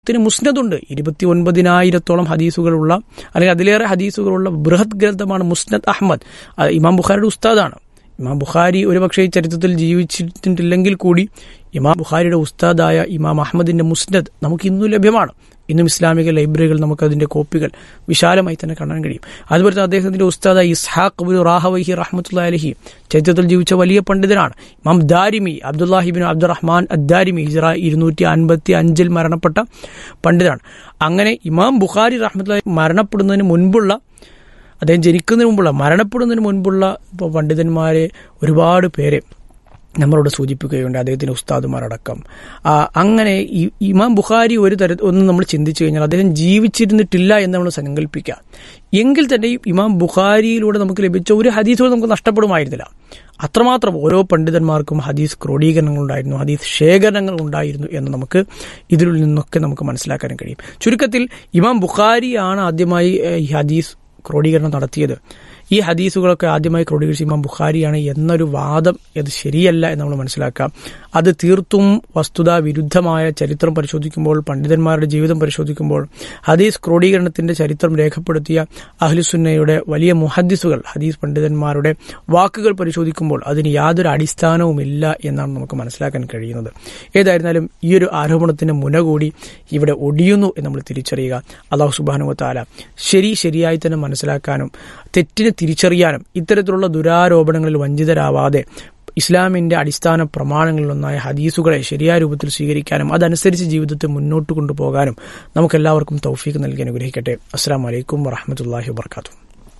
ത്തിന് മുസ്നദുണ്ട് ഇരുപത്തി ഒൻപതിനായിരത്തോളം ഹദീസുകളുള്ള അല്ലെങ്കിൽ അതിലേറെ ഹദീസുകളുള്ള ബൃഹത് ഗ്രന്ഥമാണ് മുസ്നദ് അഹമ്മദ് അത് ഇമാം ബുഖാരിയുടെ ഉസ്താദാണ് ഇമാം ബുഖാരി ഒരുപക്ഷെ ഈ ചരിത്രത്തിൽ ജീവിച്ചിട്ടില്ലെങ്കിൽ കൂടി ഇമാം ബുഖാരിയുടെ ഉസ്താദായ ഇമാം അഹമ്മദിന്റെ മുസ്നദ് നമുക്ക് ഇന്നും ലഭ്യമാണ് ഇന്നും ഇസ്ലാമിക ലൈബ്രറികൾ നമുക്ക് അതിന്റെ കോപ്പികൾ വിശാലമായി തന്നെ കാണാൻ കഴിയും അതുപോലെ തന്നെ അദ്ദേഹത്തിന്റെ ഉസ്താദായ ഇസ്ഹാഖ് ബുൽ റാഹവൈഹി റഹ്മത്തുള്ള അലഹി ചരിത്രത്തിൽ ജീവിച്ച വലിയ പണ്ഡിതനാണ് ഇമാം ദാരിമി അബ്ദുല്ലാഹിബിൻ അബ്ദുറഹ്മാൻ അദ്ദാരിമി ഹിജറ ഇരുന്നൂറ്റി അൻപത്തി അഞ്ചിൽ മരണപ്പെട്ട പണ്ഡിതനാണ് അങ്ങനെ ഇമാം ബുഖാരി റഹ്മത്തുള്ള മരണപ്പെടുന്നതിന് മുൻപുള്ള അദ്ദേഹം ജനിക്കുന്നതിന് മുമ്പുള്ള മരണപ്പെടുന്നതിന് മുൻപുള്ള ഇപ്പോൾ പണ്ഡിതന്മാരെ ഒരുപാട് പേരെ നമ്മളോട് സൂചിപ്പിക്കുകയുണ്ട് അദ്ദേഹത്തിന്റെ ഉസ്താദുമാരടക്കം ആ, അങ്ങനെ ഈ- ഇമാം ബുഖാരി ഒരു തര ഒന്ന് നമ്മൾ ചിന്തിച്ചു കഴിഞ്ഞാൽ അദ്ദേഹം ജീവിച്ചിരുന്നിട്ടില്ല എന്ന് നമ്മൾ സങ്കല്പിക്കുക എങ്കിൽ തന്നെയും ഇമാം ബുഖാരിയിലൂടെ നമുക്ക് ലഭിച്ച ഒരു ഹദീസുകൾ നമുക്ക് നഷ്ടപ്പെടുമായിരുന്നില്ല അത്രമാത്രം ഓരോ പണ്ഡിതന്മാർക്കും ഹദീസ് ക്രോഡീകരണങ്ങൾ ഉണ്ടായിരുന്നു ഹദീസ് ശേഖരണങ്ങൾ ഉണ്ടായിരുന്നു എന്ന് നമുക്ക് ഇതിൽ നിന്നൊക്കെ നമുക്ക് മനസ്സിലാക്കാൻ കഴിയും ചുരുക്കത്തിൽ ഇമാം ബുഖാരിയാണ് ആദ്യമായി ഏഹ്, ഈ ഹദീസ് ക്രോഡീകരണം നടത്തിയത് ഈ ഹദീസുകളൊക്കെ ആദ്യമായി ക്രോഡീകരിച്ച ഇമാം ബുഖാരിയാണ് എന്നൊരു വാദം അത് ശരിയല്ല എന്ന് നമ്മൾ മനസ്സിലാക്കാം അത് തീർത്തും വസ്തുതാ വിരുദ്ധമായ ചരിത്രം പരിശോധിക്കുമ്പോൾ പണ്ഡിതന്മാരുടെ ജീവിതം പരിശോധിക്കുമ്പോൾ ഹദീസ് ക്രോഡീകരണത്തിന്റെ ചരിത്രം രേഖപ്പെടുത്തിയ അഹ്ലുസുന്നയുടെ വലിയ മുഹദ്ദിസുകൾ ഹദീസ് പണ്ഡിതന്മാരുടെ വാക്കുകൾ പരിശോധിക്കുമ്പോൾ അതിന് യാതൊരു അടിസ്ഥാനവുമില്ല എന്നാണ് നമുക്ക് മനസ്സിലാക്കാൻ കഴിയുന്നത് ഏതായിരുന്നാലും ഈ ഒരു ആരോപണത്തിന് മുന കൂടി ഇവിടെ ഒടിയുന്നു എന്ന് നമ്മൾ തിരിച്ചറിയുക അള്ളാഹു സുബാനു താല ശരി ശരിയായി തന്നെ മനസ്സിലാക്കാനും തെറ്റിനെ തിരിച്ചറിയാനും ഇത്തരത്തിലുള്ള ദുരാരോപണങ്ങളിൽ വഞ്ചിതരാവാതെ ഇസ്ലാമിന്റെ അടിസ്ഥാന പ്രമാണങ്ങളിലൊന്നായ ഹദീസുകളെ ശരിയായ രൂപത്തിൽ സ്വീകരിക്കാനും അതനുസരിച്ച് ജീവിതത്തെ മുന്നോട്ട് കൊണ്ടുപോകാനും നമുക്കെല്ലാവർക്കും തൗഫീക്ക് നൽകി അനുഗ്രഹിക്കട്ടെ അസ്സാം വലൈക്കും വറഹമത്തല്ലാഹി വാബർക്കാത്തു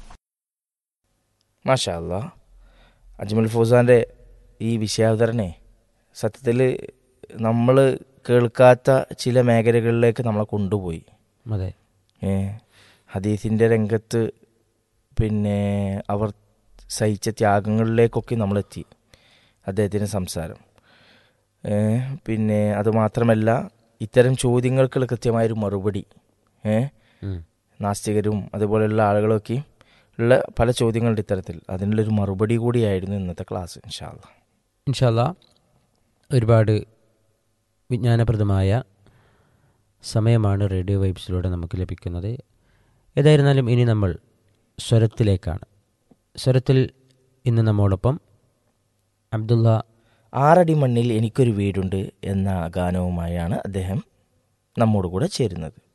മാഷാ അല്ലാ അജ്മൽ ഫൗസാൻ്റെ ഈ വിഷയാവതരണേ സത്യത്തിൽ നമ്മൾ കേൾക്കാത്ത ചില മേഖലകളിലേക്ക് നമ്മളെ കൊണ്ടുപോയി അതെ ഏ ഹദീസിൻ്റെ രംഗത്ത് പിന്നെ അവർ സഹിച്ച ത്യാഗങ്ങളിലേക്കൊക്കെ നമ്മളെത്തി അദ്ദേഹത്തിൻ്റെ സംസാരം ഏ പിന്നെ അതുമാത്രമല്ല ഇത്തരം ചോദ്യങ്ങൾക്കുള്ള കൃത്യമായൊരു മറുപടി ഏ ഉം. നാസ്തികരും അതുപോലെയുള്ള ആളുകളൊക്കെ ഉള്ള പല ചോദ്യങ്ങളുടെ ഇത്തരത്തിൽ അതിനുള്ളൊരു മറുപടി കൂടിയായിരുന്നു ഇന്നത്തെ ക്ലാസ് ഇൻഷാല്ല ഇൻഷാല്ല ഒരുപാട് വിജ്ഞാനപ്രദമായ സമയമാണ് റേഡിയോ വൈബ്സിലൂടെ നമുക്ക് ലഭിക്കുന്നത് ഏതായിരുന്നാലും ഇനി നമ്മൾ സ്വരത്തിലേക്കാണ് സ്വരത്തിൽ ഇന്ന് നമ്മോടൊപ്പം അബ്ദുള്ള ആറടി മണ്ണിൽ എനിക്കൊരു വീടുണ്ട് എന്ന ഗാനവുമായാണ് അദ്ദേഹം നമ്മോട് കൂടെ ചേരുന്നത്